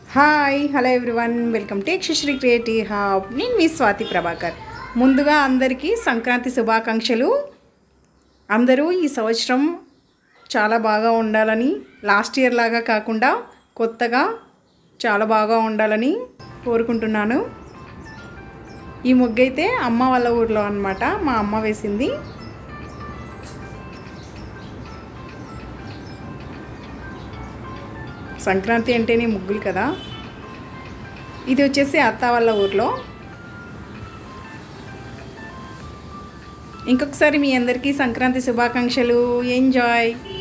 hi hello everyone welcome to Yakshasri creative hub నేను మీ స్వాతి ప్రభాకర్ ముందుగా అందరికీ సంక్రాంతి శుభాకాంక్షలు అందరూ ఈ సంవత్సరం చాలా బాగా ఉండాలని లాస్ట్ ఇయర్ లాగా కాకుండా కొత్తగా చాలా బాగా ఉండాలని కోరుకుంటున్నాను ఈ ముగ్గు అయితే అమ్మ వాళ్ళ ఊర్లో అనమాట మా అమ్మ వేసింది సంక్రాంతి అంటేనే ముగ్గులు కదా ఇది వచ్చేసి అత్త వాళ్ళ ఊర్లో ఇంకొకసారి మీ అందరికీ సంక్రాంతి శుభాకాంక్షలు ఎంజాయ్